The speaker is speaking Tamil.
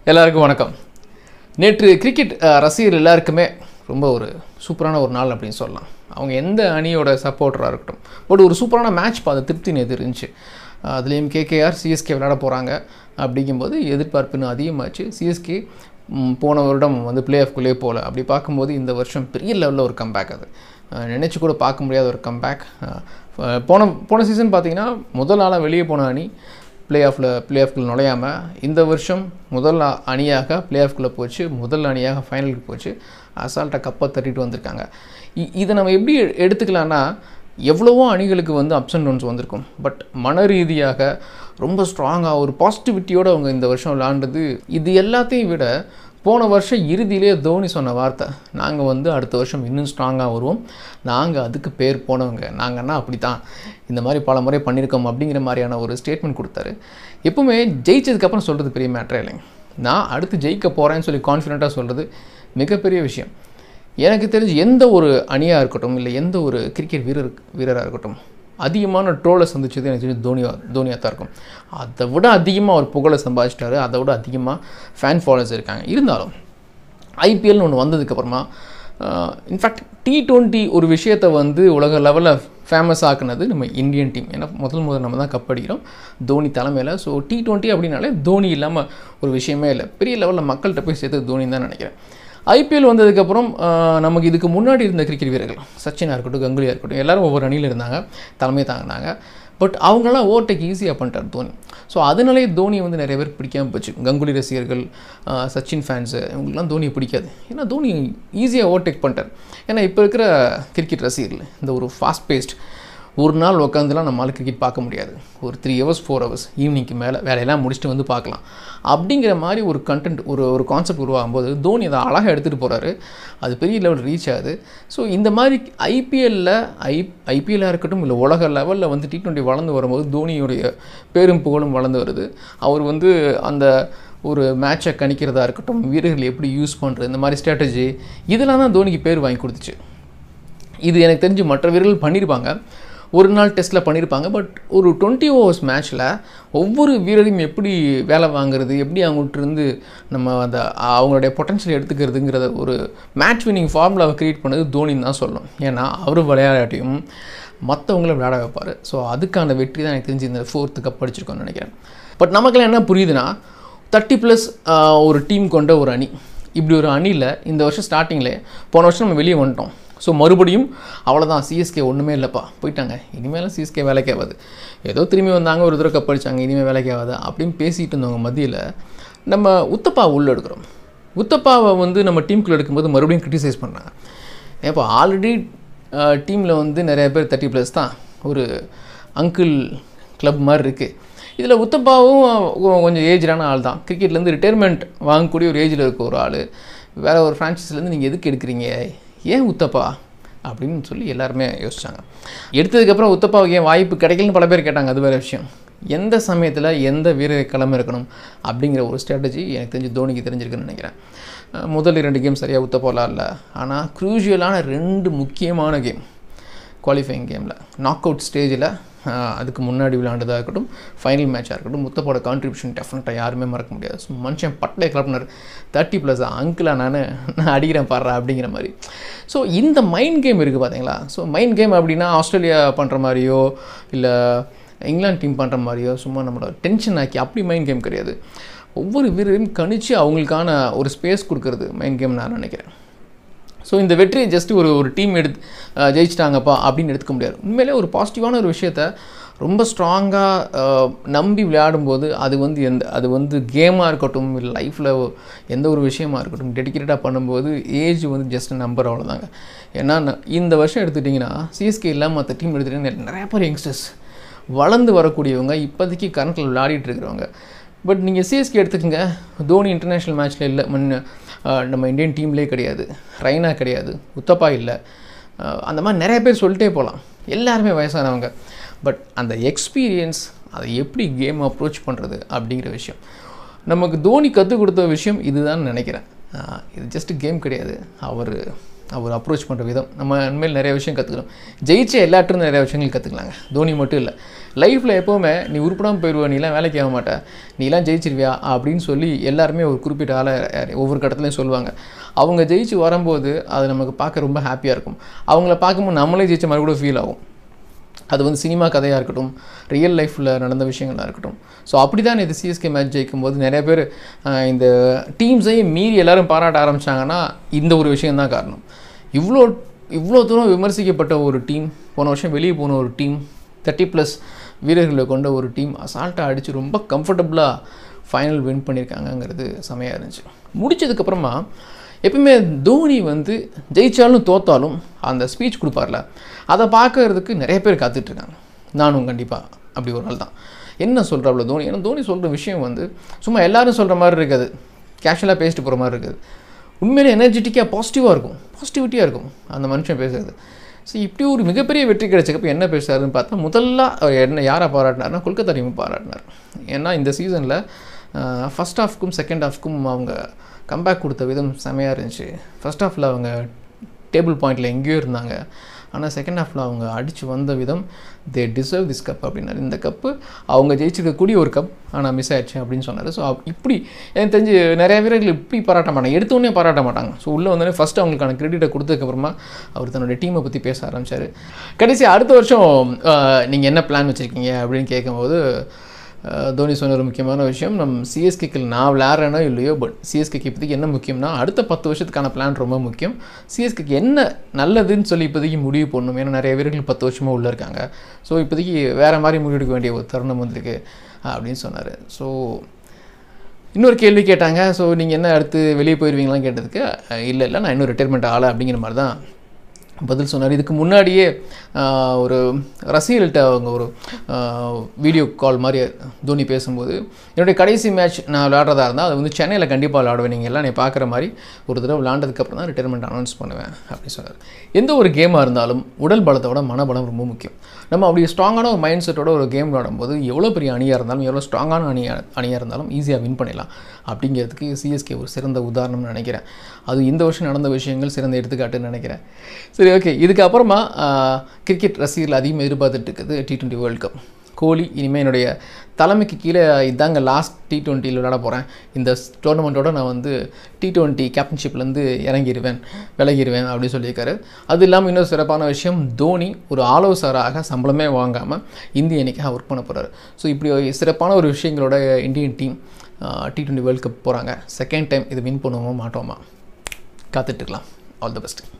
எல்லாருக்கும் வணக்கம் நேற்று கிரிக்கெட் அஹ், ரசிகர் எல்லாருக்குமே ரொம்ப ஒரு சூப்பரான ஒரு நாள் அப்படின்னு சொல்லலாம் அவங்க எந்த அணியோட சப்போர்ட்டராக இருக்கட்டும் பட் ஒரு சூப்பரான மேட்ச் பார்த்து திருப்தி நேற்று இருந்துச்சு அஹ், அதுலேயும் கேகேஆர் சிஎஸ்கே விளையாட போகிறாங்க அப்படிங்கும்போது எதிர்பார்ப்பு இன்னும் அதிகமாச்சு சிஎஸ்கே போன வருடம் வந்து பிளே ஆஃப்குள்ளே போகல அப்படி பார்க்கும்போது இந்த வருஷம் பெரிய லெவலில் ஒரு கம்பேக் அது அஹ், நினைச்சு கூட பார்க்க முடியாத ஒரு கம்பேக் போன போன சீசன் பார்த்தீங்கன்னா முதல் நாளாக வெளியே போன அணி பிளே ஆஃபில் பிளே ஆஃப்குள்ள நுழையாமல் இந்த வருஷம் முதல் அ- அணியாக பிளே ஆஃப்குள்ளே போச்சு முதல் அணியாக ஃபைனலுக்கு போச்சு அசால்ட்டாக கப்பை தட்டிட்டு வந்திருக்காங்க இ- இதை நம்ம எப்படி எ- எடுத்துக்கலாம்னா எவ்வளவோ அணிகளுக்கு வந்து அப்ஸ் அண்ட் டவுன்ஸ் வந்திருக்கும் பட் மன ரீதியாக ரொம்ப ஸ்ட்ராங்காக ஒரு பாசிட்டிவிட்டியோடு அவங்க இந்த வருஷம் விளாண்டது இது எல்லாத்தையும் விட போன வருஷம் இறுதியிலே தோனி சொன்ன வார்த்தை நாங்கள் வந்து அடுத்த வருஷம் இன்னும் ஸ்ட்ராங்காக வருவோம் நாங்கள் அதுக்கு பேர் போனவங்க நாங்கன்னா அப்படி தான் இந்த மாதிரி பல முறை பண்ணியிருக்கோம் அப்படிங்கிற மாதிரியான ஒரு ஸ்டேட்மெண்ட் கொடுத்தாரு எப்பவுமே ஜெயிச்சதுக்கப்புறம் சொல்கிறது பெரிய மேட்டரே இல்லைங்க நான் அடுத்து ஜெயிக்க போகிறேன்னு சொல்லி கான்ஃபிடென்ட்டாக சொல்கிறது மிகப்பெரிய விஷயம் எனக்கு தெரிஞ்சு எந்த ஒரு அணியாக இருக்கட்டும் இல்லை எந்த ஒரு கிரிக்கெட் வீரர் வீரராக இருக்கட்டும் அதிகமான ட்ரோலை சந்திச்சது எனக்கு தெரிஞ்சு தோனியா தோனியாக தான் இருக்கும் அதை விட அதிகமாக ஒரு புகழை சம்பாதிச்சிட்டாரு அதை விட அதிகமாக ஃபேன் ஃபாலோவர்ஸ் இருக்காங்க இருந்தாலும் ஐபிஎல்னு ஒன்று வந்ததுக்கப்புறமா இன்ஃபேக்ட் டி டுவெண்ட்டி ஒரு விஷயத்தை வந்து உலக லெவலில் ஃபேமஸ் ஆக்குனது நம்ம இந்தியன் டீம் ஏன்னா முதல் முதல் நம்ம தான் கப் அடிக்கிறோம் தோனி தலைமையில் ஸோ டி டுவெண்ட்டி அப்படின்னாலே தோனி இல்லாமல் ஒரு விஷயமே இல்லை பெரிய லெவலில் மக்கள்கிட்ட போய் சேர்த்து தோனி தான் நினைக்கிறேன் ஐபிஎல் வந்ததுக்கப்புறம் ஆஹ், நமக்கு இதுக்கு முன்னாடி இருந்த கிரிக்கெட் வீரர்கள் சச்சினாக இருக்கட்டும் கங்குலியாக இருக்கட்டும் எல்லாரும் ஒவ்வொரு அணியில் இருந்தாங்க தலைமை தாங்கினாங்க பட் அவங்களாம் ஓவர்டேக் ஈஸியாக பண்ணிட்டார் தோனி ஸோ அதனாலேயே தோனி வந்து நிறைய பேர் பிடிக்காம போச்சு கங்குலி ரசிகர்கள் ஆஹ், சச்சின் ஃபேன்ஸு இவங்களுக்குலாம் தோனியை பிடிக்காது ஏன்னா தோனி ஈஸியாக ஓவர்டேக் பண்ணிட்டார் ஏன்னா இப்போ இருக்கிற கிரிக்கெட் ரசிகர்கள் இந்த ஒரு ஃபாஸ்ட் பேஸ்ட் ஒரு நாள் உட்காந்துலாம் நம்மளால் கிரிக்கெட் பார்க்க முடியாது ஒரு த்ரீ ஹவர்ஸ் ஃபோர் ஹவர்ஸ் ஈவினிங்க்கு மேலே வேலையெல்லாம் முடிச்சுட்டு வந்து பார்க்கலாம் அப்படிங்கிற மாதிரி ஒரு கண்டென்ட் ஒரு ஒரு கான்செப்ட் உருவாகும்போது தோனி அதை அழகாக எடுத்துகிட்டு போகிறாரு அது பெரிய லெவல் ரீச் ஆகுது ஸோ இந்த மாதிரி ஐபிஎல்லில் ஐ ஐபிஎல்லாக இருக்கட்டும் இல்லை உலக லெவலில் வந்து டி டுவெண்ட்டி வளர்ந்து வரும்போது தோனியுடைய பேரும் புகழும் வளர்ந்து வருது அவர் வந்து அந்த ஒரு மேட்சை கணிக்கிறதா இருக்கட்டும் வீரர்கள் எப்படி யூஸ் பண்ணுறது இந்த மாதிரி ஸ்ட்ராட்டஜி இதெல்லாம் தான் தோனிக்கு பேர் வாங்கி கொடுத்துச்சு இது எனக்கு தெரிஞ்சு மற்ற வீரர்கள் பண்ணியிருப்பாங்க ஒரு நாள் டெஸ்ட்டில் பண்ணியிருப்பாங்க பட் ஒரு டுவெண்ட்டி ஓவர்ஸ் மேட்ச்சில் ஒவ்வொரு வீரரையும் எப்படி வேலை வாங்குறது எப்படி அவங்கள்ட்ட இருந்து நம்ம அந்த அவங்களுடைய பொட்டன்ஷியல் எடுத்துக்கிறதுங்கிறத ஒரு மேட்ச் வின்னிங் ஃபார்முலாவை க்ரியேட் பண்ணது தோனின்னு தான் சொல்லணும் ஏன்னா அவர் விளையாடாட்டியும் மற்றவங்கள விளையாட வைப்பார் ஸோ அதுக்கான வெற்றி தான் எனக்கு தெரிஞ்சு இந்த ஃபோர்த்து கப் அடிச்சிருக்கோம்னு நினைக்கிறேன் பட் நமக்கெல்லாம் என்ன புரியுதுன்னா தேர்ட்டி ப்ளஸ் ஒரு டீம் கொண்ட ஒரு அணி இப்படி ஒரு அணியில் இந்த வருஷம் ஸ்டார்டிங்கில் போன வருஷம் நம்ம வெளியே வந்துட்டோம் ஸோ மறுபடியும் அவ்வளோதான் சிஎஸ்கே ஒன்றுமே இல்லைப்பா போயிட்டாங்க இனிமேலும் சிஎஸ்கே வேலைக்கு ஆகாது ஏதோ திரும்பி வந்தாங்க ஒரு தடவை கப் அடிச்சாங்க இனிமேல் வேலைக்கு ஆகாது அப்படின்னு பேசிகிட்டு இருந்தவங்க மத்தியில் நம்ம உத்தப்பா உள்ள எடுக்கிறோம் உத்தப்பாவை வந்து நம்ம டீமுக்குள்ள எடுக்கும்போது மறுபடியும் கிரிட்டிசைஸ் பண்ணுறாங்க ஏப்பா ஆல்ரெடி டீமில் வந்து நிறைய பேர் தேர்ட்டி ப்ளஸ் தான் ஒரு அங்கிள் கிளப் மாதிரி இருக்குது இதில் உத்தப்பாவும் கொ- கொஞ்சம் ஏஜ்டான ஆள் தான் கிரிக்கெட்லேருந்து ரிட்டையர்மெண்ட் வாங்கக்கூடிய ஒரு ஏஜில் இருக்க ஒரு ஆள் வேறு ஒரு ஃப்ரான்ச்சைஸ்லேருந்து நீங்கள் எதுக்கு எடுக்கிறீங்க ஏன் உத்தப்பா அப்படின்னு சொல்லி எல்லாருமே யோசிச்சாங்க எடுத்ததுக்கப்புறம் உத்தப்பாவுக்கு ஏன் வாய்ப்பு கிடைக்கலன்னு பல பேர் கேட்டாங்க அது வேறு விஷயம் எந்த சமயத்தில் எந்த வீரர் கிளம்ப இருக்கணும் அப்படிங்கிற ஒரு ஸ்ட்ராட்டஜி எனக்கு தெரிஞ்சு தோனிக்கு தெரிஞ்சிருக்குன்னு நினைக்கிறேன் அஹ் முதல் இரண்டு கேம் சரியாக உத்தப்பாலாம் இல்லை ஆனால் க்ரூஷியலான ரெண்டு முக்கியமான கேம் குவாலிஃபைங் கேமில் நாக் அவுட் ஸ்டேஜில் அதுக்கு முன்னாடி விளையாண்டதாக இருக்கட்டும் ஃபைனல் மேட்சாக இருக்கட்டும் முத்தப்போட கான்ட்ரிபியூஷன் டெஃபினட்டாக யாருமே மறக்க முடியாது ஸோ மனுஷன் பட்டை கிளப்பினார் தேர்ட்டி ப்ளஸ் அங்கிளா நான் நான் அடிக்கிறேன் பாடுறா அப்படிங்கிற மாதிரி ஸோ இந்த மைண்ட் கேம் இருக்குது பார்த்தீங்களா ஸோ மைண்ட் கேம் அப்படின்னா ஆஸ்திரேலியா பண்ணுற மாதிரியோ இல்லை இங்கிலாந்து டீம் பண்ணுற மாதிரியோ சும்மா நம்மளோட டென்ஷன் ஆக்கி அப்படி மைண்ட் கேம் கிடையாது ஒவ்வொரு வீரரையும் கணிச்சு அவங்களுக்கான ஒரு ஸ்பேஸ் கொடுக்கறது மைண்ட் கேம் நான் நினைக்கிறேன் ஸோ இந்த வெற்றியை ஜஸ்ட் ஒரு ஒரு டீம் எடுத்து அஹ், ஜெயிச்சிட்டாங்கப்பா அப்படின்னு எடுத்துக்க முடியாது உண்மையிலே ஒரு பாசிட்டிவான ஒரு விஷயத்த ரொம்ப ஸ்ட்ராங்காக நம்பி விளையாடும்போது அது வந்து எந்த அது வந்து கேமாக இருக்கட்டும் இல்லை லைஃப்பில் எந்த ஒரு விஷயமா இருக்கட்டும் டெடிக்கேட்டடாக பண்ணும்போது ஏஜ் வந்து ஜஸ்ட் நம்பர் அவ்வளோதாங்க ஏன்னா ந- இந்த வருஷம் எடுத்துட்டிங்கன்னா சிஎஸ்கே இல்லாமல் மற்ற டீம் எடுத்துட்டிங்கன்னா நிறைய பேர் யங்ஸ்டர்ஸ் வளர்ந்து வரக்கூடியவங்க இப்போதைக்கு கரண்ட்டில் விளையாடிட்டு இருக்கிறவங்க பட் நீங்கள் சிஎஸ்கே எடுத்துக்கோங்க தோனி இன்டர்நேஷ்னல் மேட்ச்சில் இல்லை முன்ன அஹ், நம்ம இந்தியன் டீம்லேயே கிடையாது ரைனா கிடையாது உத்தப்பா இல்லை அஹ், அந்த மாதிரி நிறைய பேர் சொல்லிட்டே போகலாம் எல்லாருமே வயசானவங்க பட் அந்த எக்ஸ்பீரியன்ஸ் அதை எப்படி கேம் அப்ரோச் பண்ணுறது அப்படிங்கிற விஷயம் நமக்கு தோனி கற்றுக் கொடுத்த விஷயம் இதுதான் நினைக்கிறேன் அஹ், இது ஜஸ்ட் கேம் கிடையாது அவர் அவர் அப்ரோச் பண்ணுற விதம் நம்ம உண்மையில் நிறைய விஷயம் கற்றுக்கிறோம் ஜெயிச்ச எல்லாற்றும் நிறைய விஷயங்கள் கற்றுக்கலாங்க தோனி மட்டும் இல்லை லைஃப்பில் எப்போவுமே நீ உருப்படாமல் போயிடுவ நீலாம் வேலைக்கு ஆக மாட்ட நீலாம் ஜெயிச்சிருவியா அப்படின்னு சொல்லி எல்லாருமே ஒரு குறிப்பிட்ட ஆளை ஒவ்வொரு கட்டத்துலையும் சொல்லுவாங்க அவங்க ஜெயிச்சு வரும்போது அது நமக்கு பார்க்க ரொம்ப ஹாப்பியாக இருக்கும் அவங்கள பார்க்கும்போது நம்மளே ஜெயிச்ச மாதிரி கூட ஃபீல் ஆகும் அது வந்து சினிமா கதையாக இருக்கட்டும் ரியல் லைஃப்பில் நடந்த விஷயங்களாக இருக்கட்டும் ஸோ அப்படி தான் இது சிஎஸ்கே மேட்ச் ஜெயிக்கும் போது நிறைய பேர் ஆஹ், இந்த டீம்ஸையும் மீறி எல்லாரும் பாராட்ட ஆரம்பிச்சாங்கன்னா இந்த ஒரு விஷயம்தான் காரணம் இவ்வளோ இவ்வளோ தூரம் விமர்சிக்கப்பட்ட ஒரு டீம் போன வருஷம் வெளியே போன ஒரு டீம் தேர்ட்டி ப்ளஸ் வீரர்களை கொண்ட ஒரு டீம் அசால்ட்டாக அடித்து ரொம்ப கம்ஃபர்டபுளாக ஃபைனல் வின் பண்ணியிருக்காங்கங்கிறது செமையாக இருந்துச்சு முடிச்சதுக்கப்புறமா எப்பவுமே தோனி வந்து ஜெயிச்சாலும் தோத்தாலும் அந்த ஸ்பீச் கொடுப்பார்ல அதை பார்க்கறதுக்கு நிறைய பேர் காத்துட்ருக்காங்க நானும் கண்டிப்பாக அப்படி ஒரு ஆள் தான் என்ன சொல்கிறாப்புல தோனி ஏன்னா தோனி சொல்கிற விஷயம் வந்து சும்மா எல்லாரும் சொல்கிற மாதிரி இருக்காது கேஷுவலாக பேசிட்டு போகிற மாதிரி இருக்காது உண்மையிலே எனர்ஜெட்டிக்காக பாசிட்டிவாக இருக்கும் பாசிட்டிவிட்டியாக இருக்கும் அந்த மனுஷன் பேசுறது ஸோ இப்படி ஒரு மிகப்பெரிய வெற்றி கிடைச்சக்கப்ப என்ன பேசுறாருன்னு பார்த்தா முதல்ல அவர் என்ன யாரை பாராட்டினார்னா கொல்கத்தா டீமை பாராட்டினார் ஏன்னா இந்த சீசனில் ஃபஸ்ட் ஹாஃப்க்கும் செகண்ட் ஹாஃப்க்கும் அவங்க கம்பேக் கொடுத்த விதம் செமையாக இருந்துச்சு ஃபஸ்ட் ஹாஃபில் அவங்க டேபிள் பாயிண்டில் எங்கேயோ இருந்தாங்க ஆனால் செகண்ட் ஹாஃபில் அவங்க அடித்து வந்த விதம் தே டிசர்வ் திஸ் கப் அப்படின்னாரு இந்த கப்பு அவங்க ஜெயிச்சிருக்கக்கூடிய ஒரு கப் ஆனால் மிஸ் ஆயிடுச்சு அப்படின்னு சொன்னார் ஸோ இப்படி எனக்கு தெரிஞ்சு நிறைய வீரர்கள் இப்படி பாராட்ட மாட்டாங்க எடுத்தோடனே பாராட்ட மாட்டாங்க ஸோ உள்ளே வந்தோடனே ஃபஸ்ட்டு அவங்களுக்கான கிரெடிட்டை கொடுத்ததுக்கப்புறமா அவர் தன்னுடைய டீமை பற்றி பேச ஆரம்பிச்சார் கடைசி அடுத்த வருஷம் நீங்கள் என்ன பிளான் வச்சுருக்கீங்க அப்படின்னு கேட்கும்போது அஹ், தோனி சொன்ன ஒரு முக்கியமான விஷயம் நம்ம சிஎஸ்கேக்கு நான் விளையாடுறேனோ இல்லையோ பட் சிஎஸ்கேக்கு இப்போதைக்கு என்ன முக்கியம்னா அடுத்த பத்து வருஷத்துக்கான பிளான் ரொம்ப முக்கியம் சிஎஸ்கேக்கு என்ன நல்லதுன்னு சொல்லி இப்போதைக்கு முடிவு பண்ணணும் ஏன்னா நிறைய வீரர்கள் பத்து வருஷமாக உள்ளே இருக்காங்க ஸோ இப்போதைக்கு வேறு மாதிரி முடிவெடுக்க வேண்டிய ஒரு தருணம் வந்திருக்கு அப்படின்னு சொன்னார் ஸோ இன்னொரு கேள்வி கேட்டாங்க ஸோ நீங்கள் என்ன அடுத்து வெளியே போயிடுவீங்களான்னு கேட்டதுக்கு அஹ், இல்லை இல்லை நான் இன்னும் ரிட்டைர்மெண்ட் ஆகலை அப்படிங்கிற மாதிரி தான் பதில் சொன்னார் இதுக்கு முன்னாடியே ஆஹ், ஒரு ரசிகர்கள்ட்ட அவங்க ஒரு வீடியோ கால் மாதிரி தோனி பேசும்போது என்னுடைய கடைசி மேட்ச் நான் விளையாடுறதா இருந்தால் அது வந்து சென்னையில் கண்டிப்பாக விளையாடுவேன் நீங்கள் எல்லாம் நீ பார்க்குற மாதிரி ஒரு தடவை விளாண்டதுக்கப்புறம் தான் ரிட்டைர்மெண்ட் அனௌன்ஸ் பண்ணுவேன் அப்படின்னு சொன்னார் எந்த ஒரு கேமாக இருந்தாலும் உடல் பலத்தை விட மனபலம் ரொம்ப முக்கியம் நம்ம அப்படி ஸ்ட்ராங்கான ஒரு மைண்ட் செட்டோட ஒரு கேம் விளையாடும்போது எவ்வளோ பெரிய அணியாக இருந்தாலும் எவ்வளோ ஸ்ட்ராங்கான அணியாக அணியாக இருந்தாலும் ஈஸியாக வின் பண்ணிடலாம் அப்படிங்கிறதுக்கு சிஎஸ்கே ஒரு சிறந்த உதாரணம்னு நினைக்கிறேன் அது இந்த வருஷம் நடந்த விஷயங்கள் சிறந்த எடுத்துக்காட்டுன்னு நினைக்கிறேன் சரி ஓகே இதுக்கப்புறமா கிரிக்கெட் ரசிகர்கள் அதிகமாக எதிர்பார்த்துட்டு இருக்குது T twenty World Cup Kohli இனிமேல் என்னுடைய தலைமைக்கு கீழே இதாங்க லாஸ்ட் டி டுவெண்ட்டியில் விளையாட போகிறேன் இந்த டோர்னமெண்ட்டோட நான் வந்து டி டுவெண்ட்டி கேப்டன்ஷிப்லேருந்து இறங்கிடுவேன் விலகிடுவேன் அப்படின்னு சொல்லியிருக்காரு அது இல்லாமல் இன்னொரு சிறப்பான விஷயம் தோனி ஒரு ஆலோசகராக சம்பளமே வாங்காமல் இந்திய அணிக்காக ஒர்க் பண்ண போகிறாரு ஸோ இப்படி ஒரு சிறப்பான ஒரு விஷயங்களோட Indian team T twenty World Cup போகிறாங்க செகண்ட் டைம் இது வின் பண்ணுவோமா மாட்டோமா காத்துட்ருக்கலாம் ஆல் தி பெஸ்ட்